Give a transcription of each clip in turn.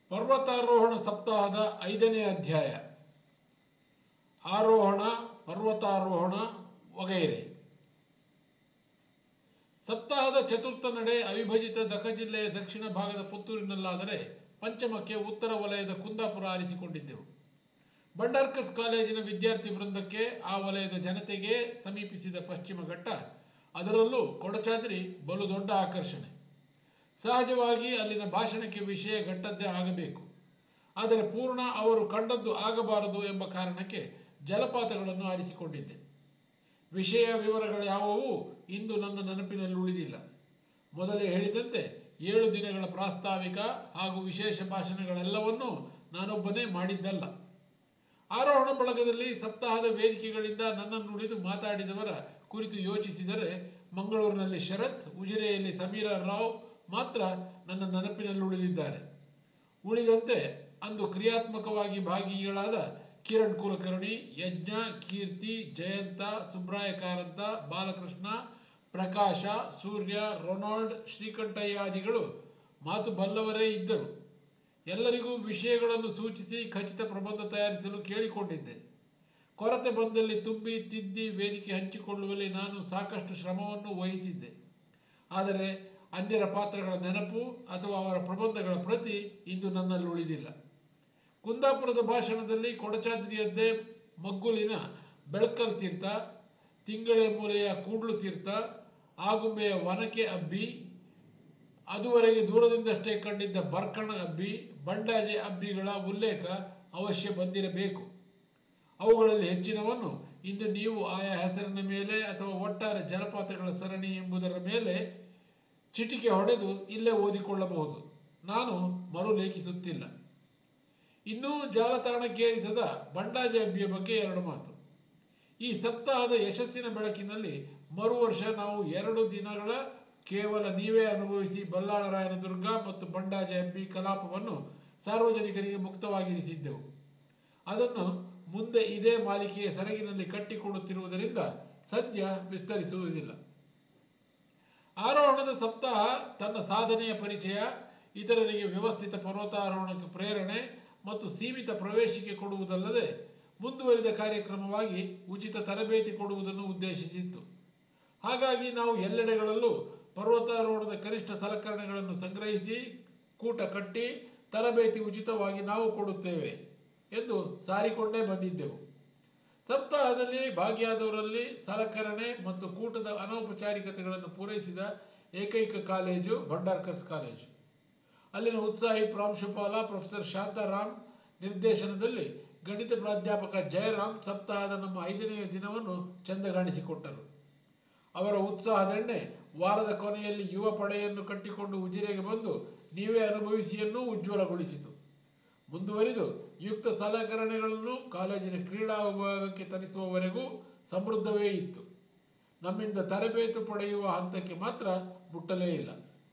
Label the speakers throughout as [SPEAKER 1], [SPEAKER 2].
[SPEAKER 1] ಪರ್ವತಾರೋಹಣ ಸಪ್ತಾಹದ ಐದನೇ ಅಧ್ಯಾಯ ಆರೋಹಣ ಪರ್ವತಾರೋಹಣ ವಗೈರೆ ಸಪ್ತಾಹದ ಚತುರ್ಥ ನಡೆ ಅವಿಭಜಿತ ದಕ ಜಿಲ್ಲೆಯ ದಕ್ಷಿಣ ಭಾಗದ ಪುತ್ತೂರಿನಲ್ಲಾದರೆ ಪಂಚಮಕ್ಕೆ ಉತ್ತರ ವಲಯದ ಕುಂದಾಪುರ ಆರಿಸಿಕೊಂಡಿದ್ದೆವು ಬಂಡಾರ್ಕಸ್ ಕಾಲೇಜಿನ ವಿದ್ಯಾರ್ಥಿ ವೃಂದಕ್ಕೆ ಆ ವಲಯದ ಜನತೆಗೆ ಸಮೀಪಿಸಿದ ಪಶ್ಚಿಮ ಘಟ್ಟ ಅದರಲ್ಲೂ ಕೊಡಚಾದ್ರಿ ಬಲು ದೊಡ್ಡ ಆಕರ್ಷಣೆ ಸಹಜವಾಗಿ ಅಲ್ಲಿನ ಭಾಷಣಕ್ಕೆ ವಿಷಯ ಘಟ್ಟದ್ದೇ ಆಗಬೇಕು ಆದರೆ ಪೂರ್ಣ ಅವರು ಕಂಡದ್ದು ಆಗಬಾರದು ಎಂಬ ಕಾರಣಕ್ಕೆ ಜಲಪಾತಗಳನ್ನು ಆರಿಸಿಕೊಂಡಿದ್ದೆ ವಿಷಯ ವಿವರಗಳು ಯಾವುವು ಇಂದು ನನ್ನ ನೆನಪಿನಲ್ಲಿ ಉಳಿದಿಲ್ಲ ಮೊದಲೇ ಹೇಳಿದಂತೆ ಏಳು ದಿನಗಳ ಪ್ರಾಸ್ತಾವಿಕ ಹಾಗೂ ವಿಶೇಷ ಭಾಷಣಗಳೆಲ್ಲವನ್ನೂ ನಾನೊಬ್ಬನೇ ಮಾಡಿದ್ದಲ್ಲ ಆರೋಹಣ ಬಳಗದಲ್ಲಿ ಸಪ್ತಾಹದ ವೇದಿಕೆಗಳಿಂದ ನನ್ನನ್ನು ನುಡಿದು ಮಾತಾಡಿದವರ ಕುರಿತು ಯೋಚಿಸಿದರೆ ಮಂಗಳೂರಿನಲ್ಲಿ ಶರತ್ ಉಜಿರೆಯಲ್ಲಿ ಸಮೀರ ರಾವ್ ಮಾತ್ರ ನನ್ನ ನೆನಪಿನಲ್ಲಿ ಉಳಿದಿದ್ದಾರೆ ಉಳಿದಂತೆ ಅಂದು ಕ್ರಿಯಾತ್ಮಕವಾಗಿ ಭಾಗಿಗಳಾದ ಕಿರಣ್ ಕುಲಕರ್ಣಿ ಯಜ್ಞ ಕೀರ್ತಿ ಜಯಂತ ಸುಬ್ರಾಯ ಕಾರಂತ ಬಾಲಕೃಷ್ಣ ಪ್ರಕಾಶ ಸೂರ್ಯ ರೊನಾಲ್ಡ್ ಶ್ರೀಕಂಠಯ್ಯಾದಿಗಳು ಮಾತು ಬಲ್ಲವರೇ ಇದ್ದರು ಎಲ್ಲರಿಗೂ ವಿಷಯಗಳನ್ನು ಸೂಚಿಸಿ ಖಚಿತ ಪ್ರಬಂಧ ತಯಾರಿಸಲು ಕೇಳಿಕೊಂಡಿದ್ದೆ ಕೊರತೆ ಬಂದಲ್ಲಿ ತುಂಬಿ ತಿದ್ದಿ ವೇದಿಕೆ ಹಂಚಿಕೊಳ್ಳುವಲ್ಲಿ ನಾನು ಸಾಕಷ್ಟು ಶ್ರಮವನ್ನು ವಹಿಸಿದ್ದೆ ಆದರೆ ಅನ್ಯರ ಪಾತ್ರಗಳ ನೆನಪು ಅಥವಾ ಅವರ ಪ್ರಬಂಧಗಳ ಪ್ರತಿ ಇಂದು ನನ್ನಲ್ಲಿ ಉಳಿದಿಲ್ಲ ಕುಂದಾಪುರದ ಭಾಷಣದಲ್ಲಿ ಕೊಡಚಾದ್ರಿಯದ್ದೇ ಮಗ್ಗುಲಿನ ಬೆಳಕಲ್ ತೀರ್ಥ ತಿಂಗಳೆ ಮೂಲೆಯ ಕೂಡ್ಲು ತೀರ್ಥ ಆಗುಂಬೆಯ ವನಕೆ ಅಬ್ಬಿ ಅದುವರೆಗೆ ದೂರದಿಂದಷ್ಟೇ ಕಂಡಿದ್ದ ಬರ್ಕಣ ಅಬ್ಬಿ ಬಂಡಾಜೆ ಅಬ್ಬಿಗಳ ಉಲ್ಲೇಖ ಅವಶ್ಯ ಬಂದಿರಬೇಕು ಅವುಗಳಲ್ಲಿ ಹೆಚ್ಚಿನವನ್ನು ಇಂದು ನೀವು ಆಯಾ ಹೆಸರಿನ ಮೇಲೆ ಅಥವಾ ಒಟ್ಟಾರೆ ಜಲಪಾತಗಳ ಸರಣಿ ಎಂಬುದರ ಮೇಲೆ ಚಿಟಿಕೆ ಹೊಡೆದು ಇಲ್ಲೇ ಓದಿಕೊಳ್ಳಬಹುದು ನಾನು ಮರುಲೇಖಿಸುತ್ತಿಲ್ಲ ಇನ್ನೂ ಜಾಲತಾಣಕ್ಕೇರಿಸದ ಬಂಡಾಜೆ ಅಬ್ಬಿಯ ಬಗ್ಗೆ ಎರಡು ಮಾತು ಈ ಸಪ್ತಾಹದ ಯಶಸ್ಸಿನ ಬೆಳಕಿನಲ್ಲಿ ಮರು ವರ್ಷ ನಾವು ಎರಡು ದಿನಗಳ ಕೇವಲ ನೀವೇ ಅನುಭವಿಸಿ ಬಲ್ಲಾಳರಾಯನ ದುರ್ಗ ಮತ್ತು ಬಂಡಾಜೆ ಅಬ್ಬಿ ಕಲಾಪವನ್ನು ಸಾರ್ವಜನಿಕರಿಗೆ ಮುಕ್ತವಾಗಿರಿಸಿದ್ದೆವು ಅದನ್ನು ಮುಂದೆ ಇದೇ ಮಾಲಿಕೆಯ ಸರಗಿನಲ್ಲಿ ಕಟ್ಟಿಕೊಡುತ್ತಿರುವುದರಿಂದ ಸದ್ಯ ವಿಸ್ತರಿಸುವುದಿಲ್ಲ ಆರೋಹಣದ ಸಪ್ತಾಹ ತನ್ನ ಸಾಧನೆಯ ಪರಿಚಯ ಇತರರಿಗೆ ವ್ಯವಸ್ಥಿತ ಪರ್ವತಾರೋಹಣಕ್ಕೆ ಪ್ರೇರಣೆ ಮತ್ತು ಸೀಮಿತ ಪ್ರವೇಶಿಕೆ ಕೊಡುವುದಲ್ಲದೆ ಮುಂದುವರಿದ ಕಾರ್ಯಕ್ರಮವಾಗಿ ಉಚಿತ ತರಬೇತಿ ಕೊಡುವುದನ್ನು ಉದ್ದೇಶಿಸಿತ್ತು ಹಾಗಾಗಿ ನಾವು ಎಲ್ಲೆಡೆಗಳಲ್ಲೂ ಪರ್ವತಾರೋಹಣದ ಕನಿಷ್ಠ ಸಲಕರಣೆಗಳನ್ನು ಸಂಗ್ರಹಿಸಿ ಕೂಟ ಕಟ್ಟಿ ತರಬೇತಿ ಉಚಿತವಾಗಿ ನಾವು ಕೊಡುತ್ತೇವೆ ಎಂದು ಸಾರಿಕೊಂಡೇ ಬಂದಿದ್ದೆವು ಸಪ್ತಾಹದಲ್ಲಿ ಭಾಗಿಯಾದವರಲ್ಲಿ ಸಲಕರಣೆ ಮತ್ತು ಕೂಟದ ಅನೌಪಚಾರಿಕತೆಗಳನ್ನು ಪೂರೈಸಿದ ಏಕೈಕ ಕಾಲೇಜು ಭಂಡಾರ್ಕರ್ಸ್ ಕಾಲೇಜು ಅಲ್ಲಿನ ಉತ್ಸಾಹಿ ಪ್ರಾಂಶುಪಾಲ ಪ್ರೊಫೆಸರ್ ಶಾಂತಾರಾಮ್ ನಿರ್ದೇಶನದಲ್ಲಿ ಗಣಿತ ಪ್ರಾಧ್ಯಾಪಕ ಜಯರಾಮ್ ಸಪ್ತಾಹದ ನಮ್ಮ ಐದನೆಯ ದಿನವನ್ನು ಚಂದಗಾಣಿಸಿಕೊಟ್ಟರು ಅವರ ಉತ್ಸಾಹದೆಣ್ಣೆ ವಾರದ ಕೊನೆಯಲ್ಲಿ ಯುವ ಪಡೆಯನ್ನು ಕಟ್ಟಿಕೊಂಡು ಉಜಿರೆಗೆ ಬಂದು ನೀವೇ ಅನುಭವಿಸಿಯನ್ನೂ ಉಜ್ವಲಗೊಳಿಸಿತು ಮುಂದುವರಿದು ಯುಕ್ತ ಸಲಕರಣೆಗಳನ್ನು ಕಾಲೇಜಿನ ಕ್ರೀಡಾ ವಿಭಾಗಕ್ಕೆ ತರಿಸುವವರೆಗೂ ಸಮೃದ್ಧವೇ ಇತ್ತು ನಮ್ಮಿಂದ ತರಬೇತು ಪಡೆಯುವ ಹಂತಕ್ಕೆ ಮಾತ್ರ ಮುಟ್ಟಲೇ ಇಲ್ಲ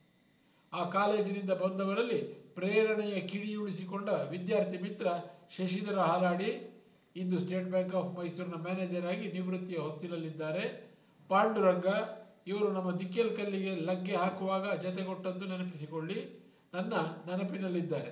[SPEAKER 1] ಆ ಕಾಲೇಜಿನಿಂದ ಬಂದವರಲ್ಲಿ ಪ್ರೇರಣೆಯ ಕಿಡಿಯುಳಿಸಿಕೊಂಡ ವಿದ್ಯಾರ್ಥಿ ಮಿತ್ರ ಶಶಿಧರ ಹಾಲಾಡಿ ಇಂದು ಸ್ಟೇಟ್ ಬ್ಯಾಂಕ್ ಆಫ್ ಮೈಸೂರಿನ ಮ್ಯಾನೇಜರ್ ಆಗಿ ನಿವೃತ್ತಿಯ ಹೊಸ್ತಿಲಲ್ಲಿದ್ದಾರೆ ಪಾಂಡುರಂಗ ಇವರು ನಮ್ಮ ದಿಕ್ಕೆಲ್ ಕಲ್ಲಿಗೆ ಲಗ್ಗೆ ಹಾಕುವಾಗ ಜತೆಗೊಟ್ಟದ್ದು ನೆನಪಿಸಿಕೊಳ್ಳಿ ನನ್ನ ನೆನಪಿನಲ್ಲಿದ್ದಾರೆ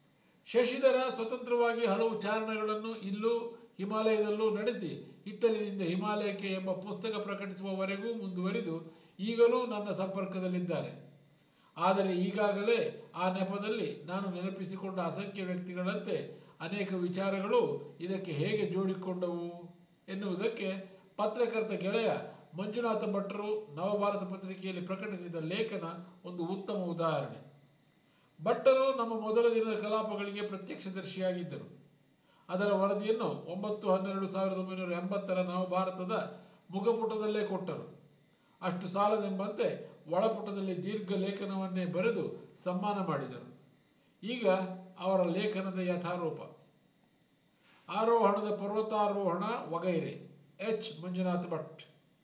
[SPEAKER 1] ಶಶಿಧರ ಸ್ವತಂತ್ರವಾಗಿ ಹಲವು ಚಾರಣಗಳನ್ನು ಇಲ್ಲೂ ಹಿಮಾಲಯದಲ್ಲೂ ನಡೆಸಿ ಇತ್ತಲಿನಿಂದ ಹಿಮಾಲಯಕ್ಕೆ ಎಂಬ ಪುಸ್ತಕ ಪ್ರಕಟಿಸುವವರೆಗೂ ಮುಂದುವರಿದು ಈಗಲೂ ನನ್ನ ಸಂಪರ್ಕದಲ್ಲಿದ್ದಾರೆ ಆದರೆ ಈಗಾಗಲೇ ಆ ನೆಪದಲ್ಲಿ ನಾನು ನೆನಪಿಸಿಕೊಂಡ ಅಸಂಖ್ಯ ವ್ಯಕ್ತಿಗಳಂತೆ ಅನೇಕ ವಿಚಾರಗಳು ಇದಕ್ಕೆ ಹೇಗೆ ಜೋಡಿಕೊಂಡವು ಎನ್ನುವುದಕ್ಕೆ ಪತ್ರಕರ್ತ ಗೆಳೆಯ ಮಂಜುನಾಥ ಭಟ್ರು ನವಭಾರತ ಪತ್ರಿಕೆಯಲ್ಲಿ ಪ್ರಕಟಿಸಿದ ಲೇಖನ ಒಂದು ಉತ್ತಮ ಉದಾಹರಣೆ ಭಟ್ಟರು ನಮ್ಮ ಮೊದಲ ದಿನದ ಕಲಾಪಗಳಿಗೆ ಪ್ರತ್ಯಕ್ಷದರ್ಶಿಯಾಗಿದ್ದರು ಅದರ ವರದಿಯನ್ನು ಒಂಬತ್ತು ಹನ್ನೆರಡು ಸಾವಿರದ ಒಂಬೈನೂರ ಎಂಬತ್ತರ ನವಭಾರತದ ಮುಖಪುಟದಲ್ಲೇ ಕೊಟ್ಟರು ಅಷ್ಟು ಸಾಲದೆಂಬಂತೆ ಒಳಪುಟದಲ್ಲಿ ದೀರ್ಘ ಲೇಖನವನ್ನೇ ಬರೆದು ಸನ್ಮಾನ ಮಾಡಿದರು ಈಗ ಅವರ ಲೇಖನದ ಯಥಾರೂಪ ಆರೋಹಣದ ಪರ್ವತಾರೋಹಣ ವಗೈರೆ ಎಚ್ ಮಂಜುನಾಥ್ ಭಟ್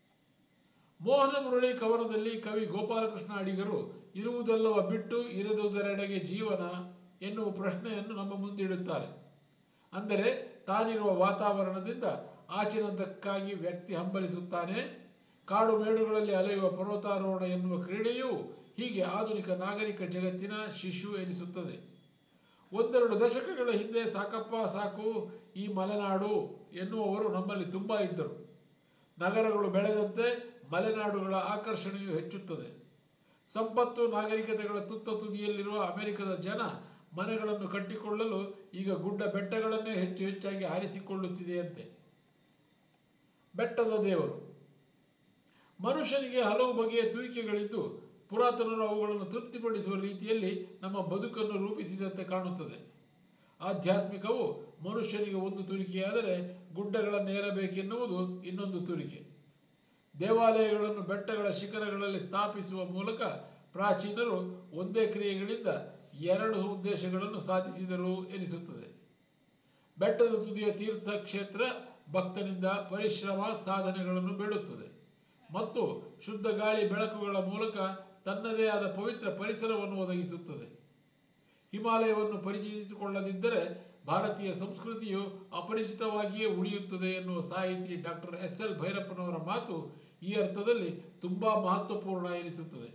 [SPEAKER 1] ಮೋಹನ ಮುರಳಿ ಕವನದಲ್ಲಿ ಕವಿ ಗೋಪಾಲಕೃಷ್ಣ ಅಡಿಗರು ಇರುವುದೆಲ್ಲವ ಬಿಟ್ಟು ಇರದುದರೆಡೆಗೆ ಜೀವನ ಎನ್ನುವ ಪ್ರಶ್ನೆಯನ್ನು ನಮ್ಮ ಮುಂದಿಡುತ್ತಾರೆ ಅಂದರೆ ತಾನಿರುವ ವಾತಾವರಣದಿಂದ ಆಚಿನದಕ್ಕಾಗಿ ವ್ಯಕ್ತಿ ಹಂಬಲಿಸುತ್ತಾನೆ ಕಾಡು ಮೇಡುಗಳಲ್ಲಿ ಅಲೆಯುವ ಪರ್ವತಾರೋಹಣ ಎನ್ನುವ ಕ್ರೀಡೆಯು ಹೀಗೆ ಆಧುನಿಕ ನಾಗರಿಕ ಜಗತ್ತಿನ ಶಿಶು ಎನಿಸುತ್ತದೆ ಒಂದೆರಡು ದಶಕಗಳ ಹಿಂದೆ ಸಾಕಪ್ಪ ಸಾಕು ಈ ಮಲೆನಾಡು ಎನ್ನುವವರು ನಮ್ಮಲ್ಲಿ ತುಂಬ ಇದ್ದರು ನಗರಗಳು ಬೆಳೆದಂತೆ ಮಲೆನಾಡುಗಳ ಆಕರ್ಷಣೆಯು ಹೆಚ್ಚುತ್ತದೆ ಸಂಪತ್ತು ನಾಗರಿಕತೆಗಳ ತುತ್ತ ತುದಿಯಲ್ಲಿರುವ ಅಮೆರಿಕದ ಜನ ಮನೆಗಳನ್ನು ಕಟ್ಟಿಕೊಳ್ಳಲು ಈಗ ಗುಡ್ಡ ಬೆಟ್ಟಗಳನ್ನೇ ಹೆಚ್ಚು ಹೆಚ್ಚಾಗಿ ಆರಿಸಿಕೊಳ್ಳುತ್ತಿದೆಯಂತೆ ಬೆಟ್ಟದ ದೇವರು ಮನುಷ್ಯನಿಗೆ ಹಲವು ಬಗೆಯ ತುರಿಕೆಗಳಿದ್ದು ಪುರಾತನರು ಅವುಗಳನ್ನು ತೃಪ್ತಿಪಡಿಸುವ ರೀತಿಯಲ್ಲಿ ನಮ್ಮ ಬದುಕನ್ನು ರೂಪಿಸಿದಂತೆ ಕಾಣುತ್ತದೆ ಆಧ್ಯಾತ್ಮಿಕವು ಮನುಷ್ಯನಿಗೆ ಒಂದು ತುರಿಕೆಯಾದರೆ ಗುಡ್ಡಗಳನ್ನು ಏರಬೇಕೆನ್ನುವುದು ಇನ್ನೊಂದು ತುರಿಕೆ ದೇವಾಲಯಗಳನ್ನು ಬೆಟ್ಟಗಳ ಶಿಖರಗಳಲ್ಲಿ ಸ್ಥಾಪಿಸುವ ಮೂಲಕ ಪ್ರಾಚೀನರು ಒಂದೇ ಕ್ರಿಯೆಗಳಿಂದ ಎರಡು ಉದ್ದೇಶಗಳನ್ನು ಸಾಧಿಸಿದರು ಎನಿಸುತ್ತದೆ ಬೆಟ್ಟದ ತುದಿಯ ತೀರ್ಥ ಕ್ಷೇತ್ರ ಭಕ್ತನಿಂದ ಪರಿಶ್ರಮ ಸಾಧನೆಗಳನ್ನು ಬೇಡುತ್ತದೆ ಮತ್ತು ಶುದ್ಧ ಗಾಳಿ ಬೆಳಕುಗಳ ಮೂಲಕ ತನ್ನದೇ ಆದ ಪವಿತ್ರ ಪರಿಸರವನ್ನು ಒದಗಿಸುತ್ತದೆ ಹಿಮಾಲಯವನ್ನು ಪರಿಚಯಿಸಿಕೊಳ್ಳದಿದ್ದರೆ ಭಾರತೀಯ ಸಂಸ್ಕೃತಿಯು ಅಪರಿಚಿತವಾಗಿಯೇ ಉಳಿಯುತ್ತದೆ ಎನ್ನುವ ಸಾಹಿತಿ ಡಾಕ್ಟರ್ ಎಸ್ ಎಲ್ ಭೈರಪ್ಪನವರ ಮಾತು ಈ ಅರ್ಥದಲ್ಲಿ ತುಂಬ ಮಹತ್ವಪೂರ್ಣ ಎನಿಸುತ್ತದೆ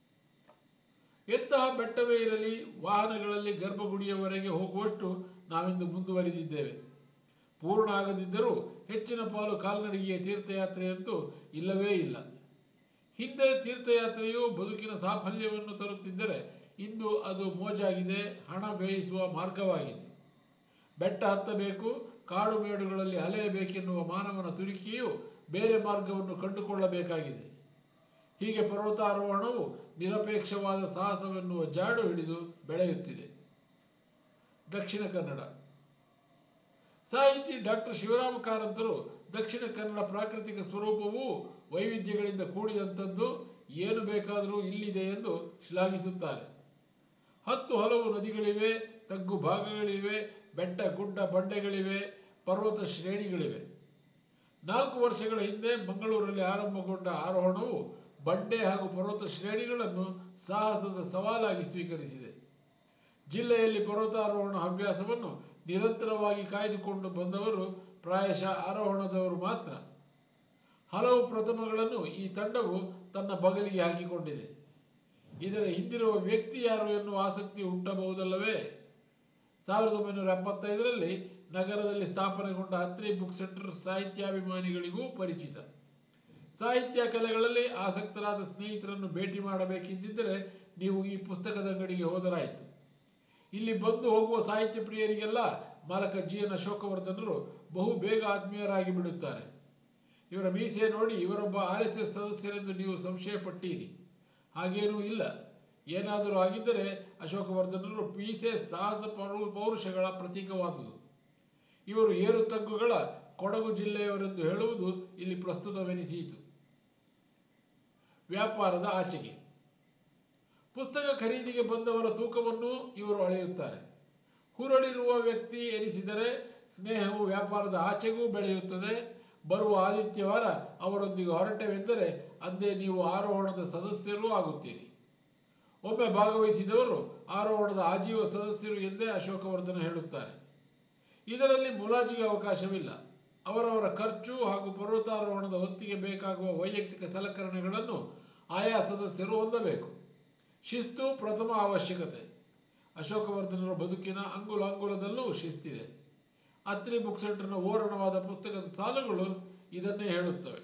[SPEAKER 1] ಎಂತಹ ಬೆಟ್ಟವೇ ಇರಲಿ ವಾಹನಗಳಲ್ಲಿ ಗರ್ಭಗುಡಿಯವರೆಗೆ ಹೋಗುವಷ್ಟು ನಾವಿಂದು ಮುಂದುವರಿದಿದ್ದೇವೆ ಪೂರ್ಣ ಆಗದಿದ್ದರೂ ಹೆಚ್ಚಿನ ಪಾಲು ಕಾಲ್ನಡಿಗೆಯ ತೀರ್ಥಯಾತ್ರೆಯಂತೂ ಇಲ್ಲವೇ ಇಲ್ಲ ಹಿಂದೆ ತೀರ್ಥಯಾತ್ರೆಯು ಬದುಕಿನ ಸಾಫಲ್ಯವನ್ನು ತರುತ್ತಿದ್ದರೆ ಇಂದು ಅದು ಮೋಜಾಗಿದೆ ಹಣ ವ್ಯಯಿಸುವ ಮಾರ್ಗವಾಗಿದೆ ಬೆಟ್ಟ ಹತ್ತಬೇಕು ಕಾಡು ಮೇಡುಗಳಲ್ಲಿ ಅಲೆಯಬೇಕೆನ್ನುವ ಮಾನವನ ತುರಿಕೆಯು ಬೇರೆ ಮಾರ್ಗವನ್ನು ಕಂಡುಕೊಳ್ಳಬೇಕಾಗಿದೆ ಹೀಗೆ ಪರ್ವತಾರೋಹಣವು ನಿರಪೇಕ್ಷವಾದ ಸಾಹಸವೆನ್ನುವ ಜಾಡು ಹಿಡಿದು ಬೆಳೆಯುತ್ತಿದೆ ದಕ್ಷಿಣ ಕನ್ನಡ ಸಾಹಿತಿ ಡಾಕ್ಟರ್ ಶಿವರಾಮ ಕಾರಂತರು ದಕ್ಷಿಣ ಕನ್ನಡ ಪ್ರಾಕೃತಿಕ ಸ್ವರೂಪವು ವೈವಿಧ್ಯಗಳಿಂದ ಕೂಡಿದಂಥದ್ದು ಏನು ಬೇಕಾದರೂ ಇಲ್ಲಿದೆ ಎಂದು ಶ್ಲಾಘಿಸುತ್ತಾರೆ ಹತ್ತು ಹಲವು ನದಿಗಳಿವೆ ತಗ್ಗು ಭಾಗಗಳಿವೆ ಬೆಟ್ಟ ಗುಡ್ಡ ಬಂಡೆಗಳಿವೆ ಪರ್ವತ ಶ್ರೇಣಿಗಳಿವೆ ನಾಲ್ಕು ವರ್ಷಗಳ ಹಿಂದೆ ಮಂಗಳೂರಲ್ಲಿ ಆರಂಭಗೊಂಡ ಆರೋಹಣವು ಬಂಡೆ ಹಾಗೂ ಪರ್ವತ ಶ್ರೇಣಿಗಳನ್ನು ಸಾಹಸದ ಸವಾಲಾಗಿ ಸ್ವೀಕರಿಸಿದೆ ಜಿಲ್ಲೆಯಲ್ಲಿ ಪರ್ವತಾರೋಹಣ ಹವ್ಯಾಸವನ್ನು ನಿರಂತರವಾಗಿ ಕಾಯ್ದುಕೊಂಡು ಬಂದವರು ಪ್ರಾಯಶಃ ಆರೋಹಣದವರು ಮಾತ್ರ ಹಲವು ಪ್ರಥಮಗಳನ್ನು ಈ ತಂಡವು ತನ್ನ ಬಗಲಿಗೆ ಹಾಕಿಕೊಂಡಿದೆ ಇದರ ಹಿಂದಿರುವ ವ್ಯಕ್ತಿ ಯಾರು ಎನ್ನುವ ಆಸಕ್ತಿ ಹುಟ್ಟಬಹುದಲ್ಲವೇ ಸಾವಿರದ ಒಂಬೈನೂರ ಎಪ್ಪತ್ತೈದರಲ್ಲಿ ನಗರದಲ್ಲಿ ಸ್ಥಾಪನೆಗೊಂಡ ಅತ್ರಿ ಬುಕ್ ಸೆಂಟರ್ ಸಾಹಿತ್ಯಾಭಿಮಾನಿಗಳಿಗೂ ಪರಿಚಿತ ಸಾಹಿತ್ಯ ಕಲೆಗಳಲ್ಲಿ ಆಸಕ್ತರಾದ ಸ್ನೇಹಿತರನ್ನು ಭೇಟಿ ಮಾಡಬೇಕೆಂದಿದ್ದರೆ ನೀವು ಈ ಪುಸ್ತಕದ ಅಂಗಡಿಗೆ ಹೋದರಾಯಿತು ಇಲ್ಲಿ ಬಂದು ಹೋಗುವ ಸಾಹಿತ್ಯ ಪ್ರಿಯರಿಗೆಲ್ಲ ಮಾಲಕ ಜಿ ಎನ್ ಅಶೋಕವರ್ಧನರು ಬಹು ಬೇಗ ಆತ್ಮೀಯರಾಗಿ ಬಿಡುತ್ತಾರೆ ಇವರ ಮೀಸೆ ನೋಡಿ ಇವರೊಬ್ಬ ಆರ್ ಎಸ್ ಎಸ್ ಸದಸ್ಯರೆಂದು ನೀವು ಸಂಶಯ ಪಟ್ಟೀರಿ ಹಾಗೇನೂ ಇಲ್ಲ ಏನಾದರೂ ಆಗಿದ್ದರೆ ಅಶೋಕವರ್ಧನರು ಮೀಸೆ ಸಾಹಸ ಪೌರು ಪೌರುಷಗಳ ಪ್ರತೀಕವಾದುದು ಇವರು ಏರು ತಗ್ಗುಗಳ ಕೊಡಗು ಜಿಲ್ಲೆಯವರೆಂದು ಹೇಳುವುದು ಇಲ್ಲಿ ಪ್ರಸ್ತುತವೆನಿಸಿಯಿತು ವ್ಯಾಪಾರದ ಆಚೆಗೆ ಪುಸ್ತಕ ಖರೀದಿಗೆ ಬಂದವರ ತೂಕವನ್ನು ಇವರು ಅಳೆಯುತ್ತಾರೆ ಹುರಳಿರುವ ವ್ಯಕ್ತಿ ಎನಿಸಿದರೆ ಸ್ನೇಹವು ವ್ಯಾಪಾರದ ಆಚೆಗೂ ಬೆಳೆಯುತ್ತದೆ ಬರುವ ಆದಿತ್ಯವಾರ ಅವರೊಂದಿಗೆ ಹೊರಟವೆಂದರೆ ಅಂದೇ ನೀವು ಆರೋಹಣದ ಸದಸ್ಯರೂ ಆಗುತ್ತೀರಿ ಒಮ್ಮೆ ಭಾಗವಹಿಸಿದವರು ಆರೋಹಣದ ಆಜೀವ ಸದಸ್ಯರು ಎಂದೇ ಅಶೋಕವರ್ಧನ ಹೇಳುತ್ತಾರೆ ಇದರಲ್ಲಿ ಮುಲಾಜಿಗೆ ಅವಕಾಶವಿಲ್ಲ ಅವರವರ ಖರ್ಚು ಹಾಗೂ ಪರ್ವತಾರೋಹಣದ ಹೊತ್ತಿಗೆ ಬೇಕಾಗುವ ವೈಯಕ್ತಿಕ ಸಲಕರಣೆಗಳನ್ನು ಆಯಾ ಸದಸ್ಯರು ಹೊಂದಬೇಕು ಶಿಸ್ತು ಪ್ರಥಮ ಅವಶ್ಯಕತೆ ಅಶೋಕವರ್ಧನರ ಬದುಕಿನ ಅಂಗುಲ ಅಂಗುಲದಲ್ಲೂ ಶಿಸ್ತಿದೆ ಅತ್ರಿ ಬುಕ್ ಸೆಂಟರ್ನ ಓರಣವಾದ ಪುಸ್ತಕದ ಸಾಲುಗಳು ಇದನ್ನೇ ಹೇಳುತ್ತವೆ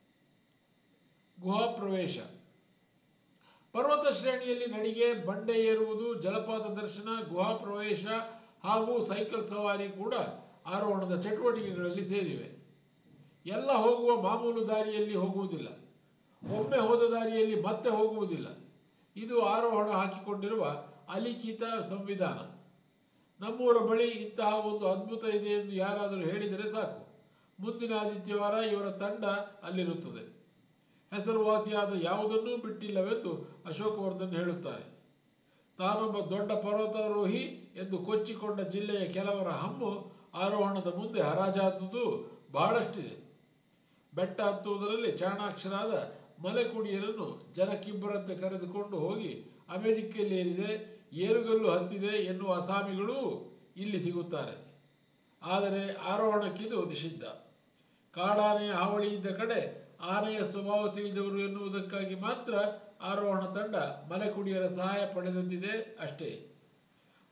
[SPEAKER 1] ಗುಹಾ ಪ್ರವೇಶ ಪರ್ವತ ಶ್ರೇಣಿಯಲ್ಲಿ ನಡಿಗೆ ಬಂಡೆ ಏರುವುದು ಜಲಪಾತ ದರ್ಶನ ಗುಹಾ ಪ್ರವೇಶ ಹಾಗೂ ಸೈಕಲ್ ಸವಾರಿ ಕೂಡ ಆರೋಹಣದ ಚಟುವಟಿಕೆಗಳಲ್ಲಿ ಸೇರಿವೆ ಎಲ್ಲ ಹೋಗುವ ಮಾಮೂಲು ದಾರಿಯಲ್ಲಿ ಹೋಗುವುದಿಲ್ಲ ಒಮ್ಮೆ ಹೋದ ದಾರಿಯಲ್ಲಿ ಮತ್ತೆ ಹೋಗುವುದಿಲ್ಲ ಇದು ಆರೋಹಣ ಹಾಕಿಕೊಂಡಿರುವ ಅಲಿಖಿತ ಸಂವಿಧಾನ ನಮ್ಮೂರ ಬಳಿ ಇಂತಹ ಒಂದು ಅದ್ಭುತ ಇದೆ ಎಂದು ಯಾರಾದರೂ ಹೇಳಿದರೆ ಸಾಕು ಮುಂದಿನ ಆದಿತ್ಯವಾರ ಇವರ ತಂಡ ಅಲ್ಲಿರುತ್ತದೆ ಹೆಸರುವಾಸಿಯಾದ ಯಾವುದನ್ನೂ ಬಿಟ್ಟಿಲ್ಲವೆಂದು ಅಶೋಕವರ್ಧನ್ ಹೇಳುತ್ತಾರೆ ತಾನೊಬ್ಬ ದೊಡ್ಡ ಪರ್ವತಾರೋಹಿ ಎಂದು ಕೊಚ್ಚಿಕೊಂಡ ಜಿಲ್ಲೆಯ ಕೆಲವರ ಹಮ್ಮು ಆರೋಹಣದ ಮುಂದೆ ಹರಾಜಾದುದು ಬಹಳಷ್ಟಿದೆ ಬೆಟ್ಟ ಹತ್ತುವುದರಲ್ಲಿ ಚಾಣಾಕ್ಷರಾದ ಮಲೆಕುಡಿಯರನ್ನು ಜನಕ್ಕಿಬ್ಬರಂತೆ ಕರೆದುಕೊಂಡು ಹೋಗಿ ಅಮೆರಿಕೆಯಲ್ಲೇರಿದೆ ಏರುಗಲ್ಲು ಹತ್ತಿದೆ ಎನ್ನುವ ಅಸಾಮಿಗಳೂ ಇಲ್ಲಿ ಸಿಗುತ್ತಾರೆ ಆದರೆ ಆರೋಹಣಕ್ಕಿದು ನಿಷಿದ್ಧ ಕಾಡಾನೆಯ ಹಾವಳಿ ಇದ್ದ ಕಡೆ ಆನೆಯ ಸ್ವಭಾವ ತಿಳಿದವರು ಎನ್ನುವುದಕ್ಕಾಗಿ ಮಾತ್ರ ಆರೋಹಣ ತಂಡ ಮಲೆಕುಡಿಯರ ಸಹಾಯ ಪಡೆದಂತಿದೆ ಅಷ್ಟೇ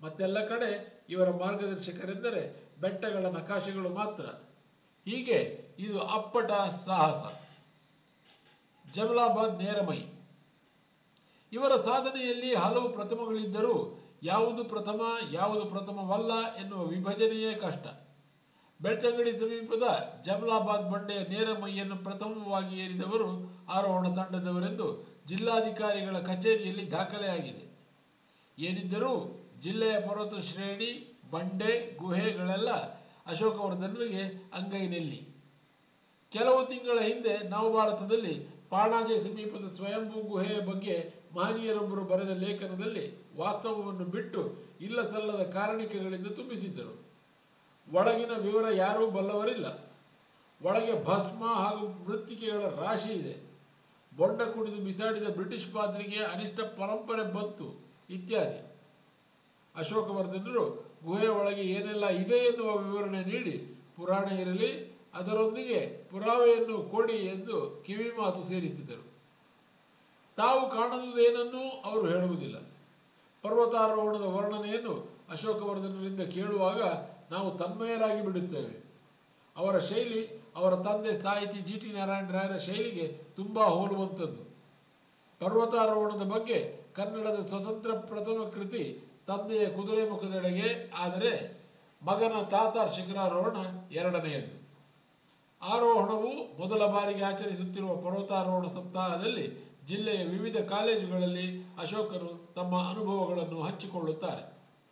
[SPEAKER 1] ಮತ್ತೆಲ್ಲ ಕಡೆ ಇವರ ಮಾರ್ಗದರ್ಶಕರೆಂದರೆ ಬೆಟ್ಟಗಳ ನಕಾಶೆಗಳು ಮಾತ್ರ ಹೀಗೆ ಇದು ಅಪ್ಪಟ ಸಾಹಸ ಜಮಲಾಬಾದ್ ನೇರಮೈ ಇವರ ಸಾಧನೆಯಲ್ಲಿ ಹಲವು ಪ್ರಥಮಗಳಿದ್ದರೂ ಯಾವುದು ಪ್ರಥಮ ಯಾವುದು ಪ್ರಥಮವಲ್ಲ ಎನ್ನುವ ವಿಭಜನೆಯೇ ಕಷ್ಟ ಬೆಳ್ತಂಗಡಿ ಸಮೀಪದ ಜಮಲಾಬಾದ್ ಬಂಡೆಯ ನೇರಮೈಯನ್ನು ಪ್ರಥಮವಾಗಿ ಏರಿದವರು ಆರೋಹಣ ತಂಡದವರೆಂದು ಜಿಲ್ಲಾಧಿಕಾರಿಗಳ ಕಚೇರಿಯಲ್ಲಿ ದಾಖಲೆಯಾಗಿದೆ ಏನಿದ್ದರೂ ಜಿಲ್ಲೆಯ ಪರ್ವತ ಶ್ರೇಣಿ ಬಂಡೆ ಗುಹೆಗಳೆಲ್ಲ ಅಶೋಕವರ್ಧನರಿಗೆ ಅಂಗೈನೆಲ್ಲಿ ಕೆಲವು ತಿಂಗಳ ಹಿಂದೆ ನವಭಾರತದಲ್ಲಿ ಪಾಣಾಜೆ ಸಮೀಪದ ಸ್ವಯಂಭೂ ಗುಹೆಯ ಬಗ್ಗೆ ಮಹನೀಯರೊಬ್ಬರು ಬರೆದ ಲೇಖನದಲ್ಲಿ ವಾಸ್ತವವನ್ನು ಬಿಟ್ಟು ಇಲ್ಲ ಸಲ್ಲದ ಕಾರಣಿಕೆಗಳಿಂದ ತುಂಬಿಸಿದ್ದರು ಒಳಗಿನ ವಿವರ ಯಾರೂ ಬಲ್ಲವರಿಲ್ಲ ಒಳಗೆ ಭಸ್ಮ ಹಾಗೂ ಮೃತ್ತಿಕೆಗಳ ರಾಶಿ ಇದೆ ಬೊಂಡ ಕುಡಿದು ಬಿಸಾಡಿದ ಬ್ರಿಟಿಷ್ ಪಾದ್ರಿಗೆ ಅನಿಷ್ಟ ಪರಂಪರೆ ಬಂತು ಇತ್ಯಾದಿ ಅಶೋಕವರ್ಧನರು ಗುಹೆಯ ಒಳಗೆ ಏನೆಲ್ಲ ಇದೆ ಎನ್ನುವ ವಿವರಣೆ ನೀಡಿ ಪುರಾಣ ಇರಲಿ ಅದರೊಂದಿಗೆ ಪುರಾವೆಯನ್ನು ಕೊಡಿ ಎಂದು ಕಿವಿ ಮಾತು ಸೇರಿಸಿದರು ತಾವು ಕಾಣದುದೇನನ್ನೂ ಅವರು ಹೇಳುವುದಿಲ್ಲ ಪರ್ವತಾರೋಹಣದ ವರ್ಣನೆಯನ್ನು ಅಶೋಕವರ್ಧನರಿಂದ ಕೇಳುವಾಗ ನಾವು ತನ್ಮಯರಾಗಿ ಬಿಡುತ್ತೇವೆ ಅವರ ಶೈಲಿ ಅವರ ತಂದೆ ಸಾಹಿತಿ ಜಿ ಟಿ ನಾರಾಯಣ ರಾಯರ ಶೈಲಿಗೆ ತುಂಬ ಹೋಲುವಂಥದ್ದು ಪರ್ವತಾರೋಹಣದ ಬಗ್ಗೆ ಕನ್ನಡದ ಸ್ವತಂತ್ರ ಪ್ರಥಮ ಕೃತಿ ತಂದೆಯ ಕುದುರೆ ಮುಖದೆಡೆಗೆ ಆದರೆ ಮಗನ ತಾತಾರ್ ಶಿಖರಾರೋಹಣ ಎರಡನೆಯದ್ದು ಆರೋಹಣವು ಮೊದಲ ಬಾರಿಗೆ ಆಚರಿಸುತ್ತಿರುವ ಪರ್ವತಾರೋಹಣ ಸಪ್ತಾಹದಲ್ಲಿ ಜಿಲ್ಲೆಯ ವಿವಿಧ ಕಾಲೇಜುಗಳಲ್ಲಿ ಅಶೋಕರು ತಮ್ಮ ಅನುಭವಗಳನ್ನು ಹಂಚಿಕೊಳ್ಳುತ್ತಾರೆ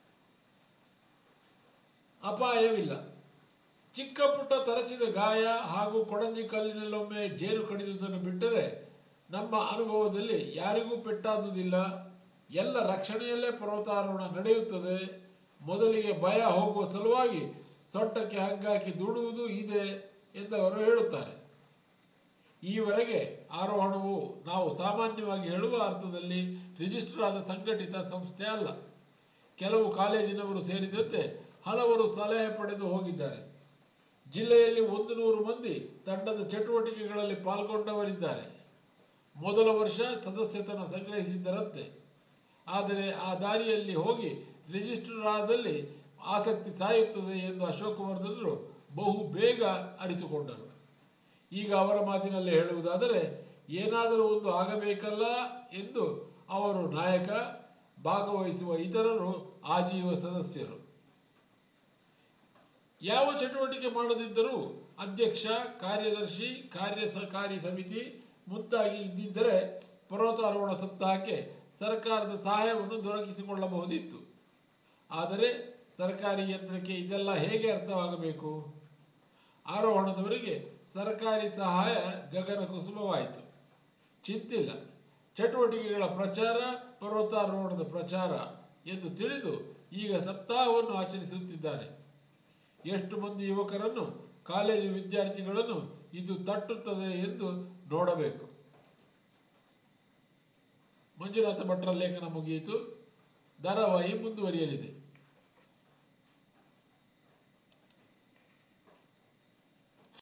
[SPEAKER 1] ಅಪಾಯವಿಲ್ಲ ಚಿಕ್ಕ ಪುಟ್ಟ ತರಚಿದ ಗಾಯ ಹಾಗೂ ಕೊಡಂಜಿ ಕಲ್ಲಿನಲ್ಲೊಮ್ಮೆ ಜೇನು ಕಡಿದುದನ್ನು ಬಿಟ್ಟರೆ ನಮ್ಮ ಅನುಭವದಲ್ಲಿ ಯಾರಿಗೂ ಪೆಟ್ಟಾದುದಿಲ್ಲ ಎಲ್ಲ ರಕ್ಷಣೆಯಲ್ಲೇ ಪರ್ವತಾರೋಹಣ ನಡೆಯುತ್ತದೆ ಮೊದಲಿಗೆ ಭಯ ಹೋಗುವ ಸಲುವಾಗಿ ಸೊಂಟಕ್ಕೆ ಹಗ್ಗಾಕಿ ದುಡುವುದು ಇದೆ ಎಂದವರು ಹೇಳುತ್ತಾರೆ ಈವರೆಗೆ ಆರೋಹಣವು ನಾವು ಸಾಮಾನ್ಯವಾಗಿ ಹೇಳುವ ಅರ್ಥದಲ್ಲಿ ರಿಜಿಸ್ಟರ್ ಆದ ಸಂಘಟಿತ ಸಂಸ್ಥೆ ಅಲ್ಲ ಕೆಲವು ಕಾಲೇಜಿನವರು ಸೇರಿದಂತೆ ಹಲವರು ಸಲಹೆ ಪಡೆದು ಹೋಗಿದ್ದಾರೆ ಜಿಲ್ಲೆಯಲ್ಲಿ ಒಂದು ನೂರು ಮಂದಿ ತಂಡದ ಚಟುವಟಿಕೆಗಳಲ್ಲಿ ಪಾಲ್ಗೊಂಡವರಿದ್ದಾರೆ ಮೊದಲ ವರ್ಷ ಸದಸ್ಯತನ ಸಂಗ್ರಹಿಸಿದ್ದರಂತೆ ಆದರೆ ಆ ದಾರಿಯಲ್ಲಿ ಹೋಗಿ ರಿಜಿಸ್ಟರ್ ಆದಲ್ಲಿ ಆಸಕ್ತಿ ಸಾಯುತ್ತದೆ ಎಂದು ಅಶೋಕವರ್ಧನರು ಬಹು ಬೇಗ ಅರಿತುಕೊಂಡರು ಈಗ ಅವರ ಮಾತಿನಲ್ಲಿ ಹೇಳುವುದಾದರೆ ಏನಾದರೂ ಒಂದು ಆಗಬೇಕಲ್ಲ ಎಂದು ಅವರು ನಾಯಕ ಭಾಗವಹಿಸುವ ಇತರರು ಆಜೀವ ಸದಸ್ಯರು ಯಾವ ಚಟುವಟಿಕೆ ಮಾಡದಿದ್ದರೂ ಅಧ್ಯಕ್ಷ ಕಾರ್ಯದರ್ಶಿ ಕಾರ್ಯಕಾರಿ ಸಮಿತಿ ಮುಂತಾಗಿ ಇದ್ದಿದ್ದರೆ ಪರ್ವತಾರೋಹಣ ಸಪ್ತಾಹಕ್ಕೆ ಸರ್ಕಾರದ ಸಹಾಯವನ್ನು ದೊರಕಿಸಿಕೊಳ್ಳಬಹುದಿತ್ತು ಆದರೆ ಸರ್ಕಾರಿ ಯಂತ್ರಕ್ಕೆ ಇದೆಲ್ಲ ಹೇಗೆ ಅರ್ಥವಾಗಬೇಕು ಆರೋಹಣದವರಿಗೆ ಸರ್ಕಾರಿ ಸಹಾಯ ಗಗನ ಕುಸುಮವಾಯಿತು ಚಿಂತಿಲ್ಲ ಚಟುವಟಿಕೆಗಳ ಪ್ರಚಾರ ಪರ್ವತಾರೋಹಣದ ಪ್ರಚಾರ ಎಂದು ತಿಳಿದು ಈಗ ಸಪ್ತಾಹವನ್ನು ಆಚರಿಸುತ್ತಿದ್ದಾರೆ ಎಷ್ಟು ಮಂದಿ ಯುವಕರನ್ನು ಕಾಲೇಜು ವಿದ್ಯಾರ್ಥಿಗಳನ್ನು ಇದು ತಟ್ಟುತ್ತದೆ ಎಂದು ನೋಡಬೇಕು ಮಂಜುನಾಥ ಭಟ್ರ ಲೇಖನ ಮುಗಿಯಿತು ಧಾರಾವಾಹಿ ಮುಂದುವರಿಯಲಿದೆ